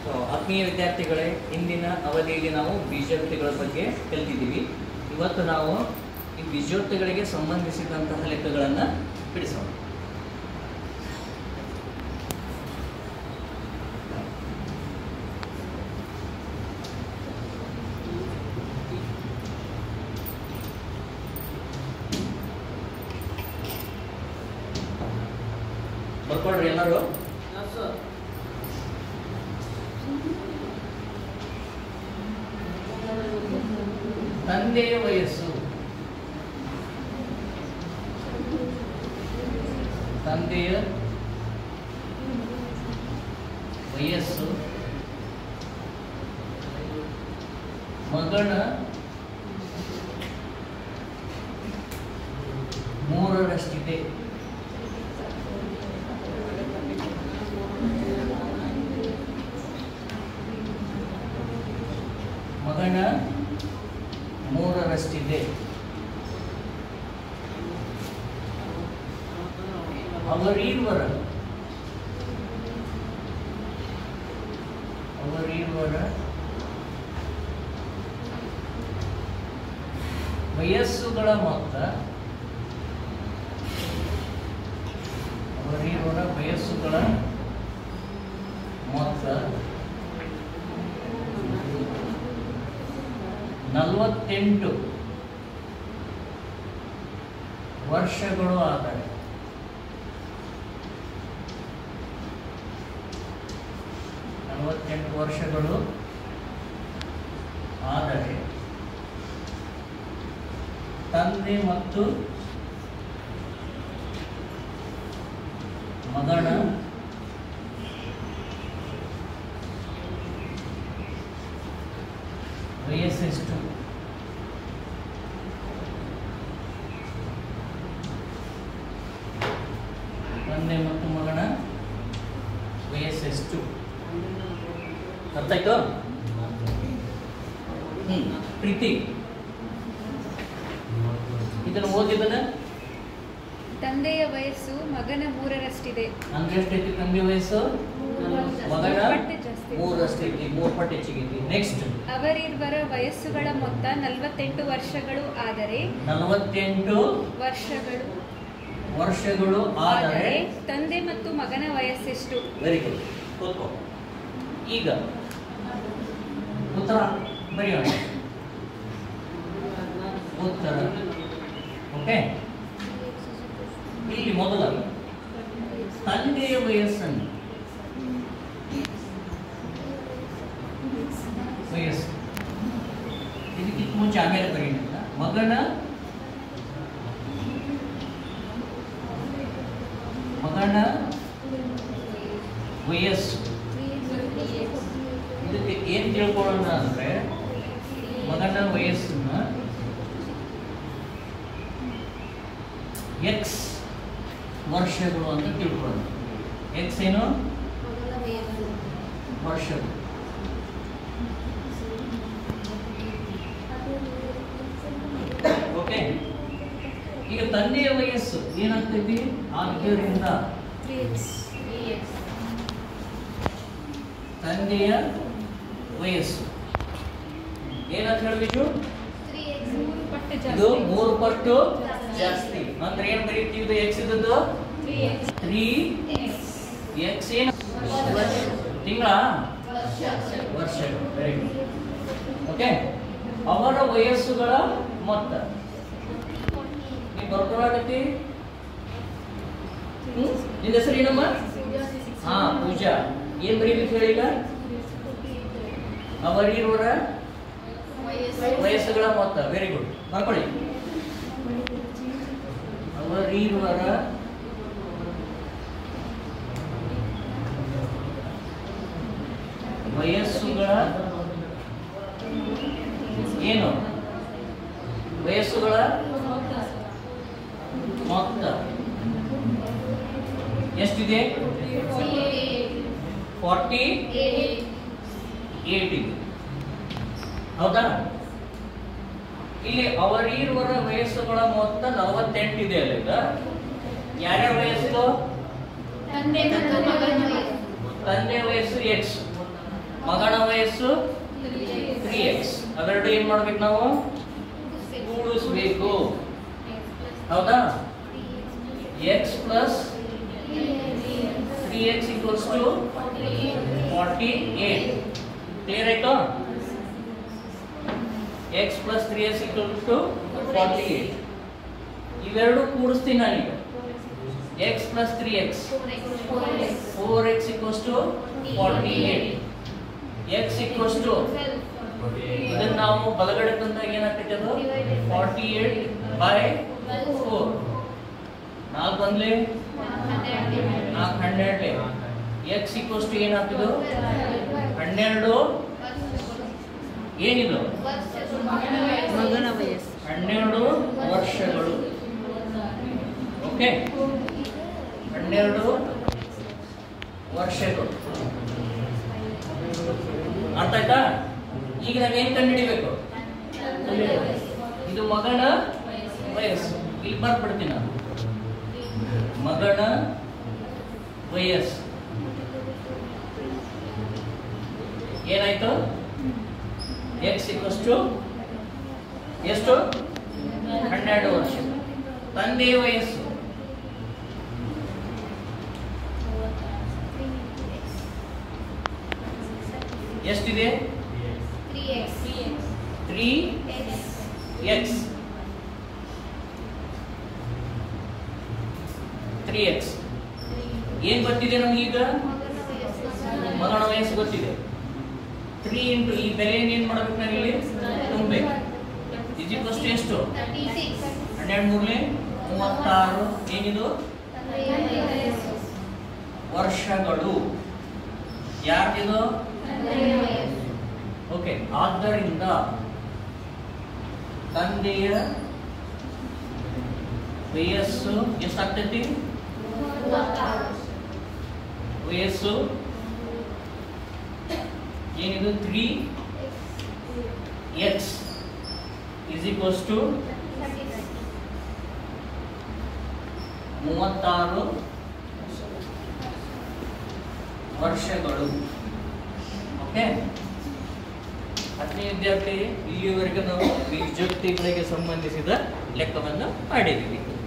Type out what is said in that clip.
So ಆತ್ಮೀಯ ವಿದ್ಯಾರ್ಥಿಗಳೇ ಇಂದಿನ ಅವಧಿಯಲ್ಲಿ ನಾವು ಬೀಜೋಕ್ತಿಗಳ ಬಗ್ಗೆ ಕಲಿತಿದ್ದೀವಿ ಇವತ್ತು ನಾವು ಈ ಬೀಜೋಕ್ತಿಗಳಿಗೆ ಸಂಬಂಧಿಸಿದಂತಹ ಲೆಕ್ಕಗಳನ್ನು ಬಿಡಿಸೋಣ ಬರ್ಕೊಳ್ರಿ ಎಲ್ಲರೂ ತಂದೆಯ ವಯಸ್ಸು ತಂದೆಯ ವಯಸ್ಸು ಮಗನ ಮೂರರಷ್ಟಿದೆ ಮಗನ ಮೂರರಷ್ಟಿದೆ ಅವರೀರ್ವರ ಅವರೀರ್ವರ ವಯಸ್ಸುಗಳ ಮೊತ್ತ ಅವರೀರ್ವರ ವಯಸ್ಸುಗಳ ಮೊತ್ತ ನಲವತ್ತೆಂಟು ವರ್ಷಗಳು ಆದರೆ ನಲವತ್ತೆಂಟು ವರ್ಷಗಳು ಆದರೆ ತಂದೆ ಮತ್ತು ಮಗನ ವಯಸ್ಸೆಷ್ಟು ತಂದೆ ಮತ್ತು ಮಗನ ವಯಸ್ಸೆಷ್ಟು ಅರ್ಥ ಆಯ್ತು ಹ್ಮ್ ಪ್ರೀತಿ ಇದನ್ನು ಓದಿದನ ತಂದೆಯ ವಯಸ್ಸು ಮಗನ ಮೂರರಷ್ಟಿದೆ ಅಂದ್ರೆ ಎಷ್ಟೈತಿ ತಂದೆ ವಯಸ್ಸು ಮಗನ ಪಟ್ಟು ಜಾಸ್ತಿ. ಮೂರಷ್ಟೈತಿ ಮೂರು ಪಟ್ಟು ಹೆಚ್ಚಿಗೈತಿ ನೆಕ್ಸ್ಟ್ ಅವರಿಬ್ಬರ ವಯಸ್ಸುಗಳ ಮೊತ್ತ ನಲವತ್ತೆಂಟು ವರ್ಷಗಳು ಆದರೆ ನಲವತ್ತೆಂಟು ವರ್ಷಗಳು ವರ್ಷಗಳು ಆದರೆ ಆದರೆ ತಂದೆ ಮತ್ತು ಮಗನ ವಯಸ್ಸೆಷ್ಟು ವೆರಿ ಗುಡ್ ಕೂತ್ಕೋ ಈಗ ಉತ್ತರ ಬರೆಯೋಣ ಉತ್ತರ ಓಕೆ ಇಲ್ಲಿ ಮೊದಲ ತಂದೆಯ ವಯಸ್ಸನ್ನು ವಯಸ್ಸು ಇದಕ್ಕಿಂತ ಮುಂಚೆ ಆಮೇಲೆ ಬರೆಯೋಣ ಮಗನ ಮಗನ ವಯಸ್ಸು ಇದಕ್ಕೆ ಏನ್ ತಿಳ್ಕೊಳ್ಳೋಣ ಅಂದ್ರೆ ಮಗನ ವಯಸ್ಸನ್ನ ಎಕ್ಸ್ ವರ್ಷಗಳು ಅಂತ ತಿಳ್ಕೊಳ್ಳೋಣ ಎಕ್ಸ್ ಏನು ವರ್ಷಗಳು ಓಕೆ ಈಗ ತಂದೆಯ ವಯಸ್ಸು ಏನಾಗ್ತೈತಿ ಆದ್ದರಿಂದ ತಂದೆಯ ವಯಸ್ಸು ಏನಂತ ಹೇಳಬೇಕು ಮೂರು ಪಟ್ಟು ಇದು ಜಾಸ್ತಿ ಮೂರು ಪಟ್ಟು ಜಾಸ್ತಿ ಅಂದ್ರೆ ಏನ್ ಬರೀತೀವಿ ಇದು ಎಕ್ಸ್ ಇದ್ದದ್ದು ತ್ರೀ ಎಕ್ಸ್ ಏನು ತಿಂಗಳ ವರ್ಷಗಳು ವೆರಿ ಗುಡ್ ಓಕೆ ಅವರ ವಯಸ್ಸುಗಳ ಮೊತ್ತ ನೀವು ಬರ್ಕೊಳಕತ್ತಿ ಹ್ಮ್ ನಿನ್ನ ಹೆಸರು ಏನಮ್ಮ ಹಾ ಪೂಜಾ ಏನ್ ಬರೀಬೇಕು ಹೇಳಿಲ್ಲ ಅವರಿರುವರ ವಯಸ್ಸುಗಳ ಮೊತ್ತ ವೆರಿ ಗುಡ್ ಬರ್ಕೊಳ್ಳಿ ಅವರಿರುವರ ವಯಸ್ಸುಗಳ ಏನು ವಯಸ್ಸುಗಳ ಮೊತ್ತ ಎಷ್ಟಿದೆ ಫಾರ್ಟಿ ಏಟ್ ಇದೆ ಹೌದಾ ಇಲ್ಲಿ ಅವರೀರ್ವರ ವಯಸ್ಸುಗಳ ಮೊತ್ತ ನಲವತ್ತೆಂಟು ಇದೆ ಅಲ್ಲ ಈಗ ಯಾರ್ಯಾರ ವಯಸ್ಸು ತಂದೆ ಮತ್ತು ಮಗನ ವಯಸ್ಸು ತಂದೆ ವಯಸ್ಸು ಎಕ್ಸ್ ಮಗನ ವಯಸ್ಸು ತ್ರೀ ಎಕ್ಸ್ ಅವೆರಡು ಏನ್ ಮಾಡ್ಬೇಕು ನಾವು ಕೂಡಿಸ್ಬೇಕು ಹೌದಾ x plus three x equals to forty eight clear ಆಯ್ತು x plus three x equal to forty eight ಇವೆರಡು ಕೂಡಿಸ್ತೀನಿ ನಾನೀಗ x plus three x four x equals to forty eight x equals to ಇದನ್ನ ನಾವು ಬಲಗಡೆ ತಂದಾಗ ಏನಾಗ್ತೈತೆ ಅದು ಫಾರ್ಟಿ ಏಟ್ ಬೈ ಫೋರ್ ನಾಲ್ಕು ಬಂದ್ಲಿ ನಾಲ್ಕು ಹನ್ನೆರಡು ಎಕ್ಸ್ ಈಕ್ವಲ್ಸ್ ಟು ಏನಾಗ್ತದೆ ಹನ್ನೆರಡು ಏನಿದು ಮಗನ ವಯಸ್ಸು ಹನ್ನೆರಡು ವರ್ಷಗಳು ಓಕೆ ಹನ್ನೆರಡು ವರ್ಷಗಳು ಅರ್ಥ ಆಯ್ತಾ ಈಗ ನಾವೇನ್ ಕಂಡುಹಿಡಿಬೇಕು ಇದು ಮಗನ ವಯಸ್ಸು ಇಲ್ಲಿ ಬರ್ಬಿಡ್ತೀನಿ ನಾನು ಮಗನ ವಯಸ್ಸು ಏನಾಯ್ತು ಎಕ್ಸ್ ಇಕ್ವಸ್ ಟು ಎಷ್ಟು ಹನ್ನೆರಡು ವರ್ಷ ತಂದೆಯ ವಯಸ್ಸು ಎಷ್ಟಿದೆ ತ್ರೀ ಎಕ್ಸ್ ತ್ರೀ ಎಕ್ಸ್ ಏನ್ ಗೊತ್ತಿದೆ ನಮಗೀಗ ಮಗನ ವಯಸ್ಸು ಗೊತ್ತಿದೆ ತ್ರೀ ಇಂಟು ಈ ಬೆಲೆ ಏನ್ ಮಾಡ್ಬೇಕು ನಾವಿಲ್ಲಿ ತುಂಬಬೇಕು ಇಜಿಕ್ವಸ್ಟ್ ಎಷ್ಟು ಹನ್ನೆರಡು ಮೂರನೇ ಮೂವತ್ತಾರು ಏನಿದು ವರ್ಷಗಳು ಯಾರ್ದಿದು ಓಕೆ ಆದ್ದರಿಂದ ತಂದೆಯ ವಯಸ್ಸು ಎಷ್ಟಾಗ್ತೈತಿ ವಯಸ್ಸು ಏನಿದು three x is equals to ಮೂವತ್ತಾರು ವರ್ಷಗಳು ಓಕೆ ಹತ್ತನೇ ವಿದ್ಯಾರ್ಥಿ ಇಲ್ಲಿವರೆಗೆ ನಾವು ವಿದ್ಯುಕ್ತಿಗಳಿಗೆ ಸಂಬಂಧಿಸಿದ ಲೆಕ್ಕವನ್ನು ಮಾಡಿದ್ದೀವಿ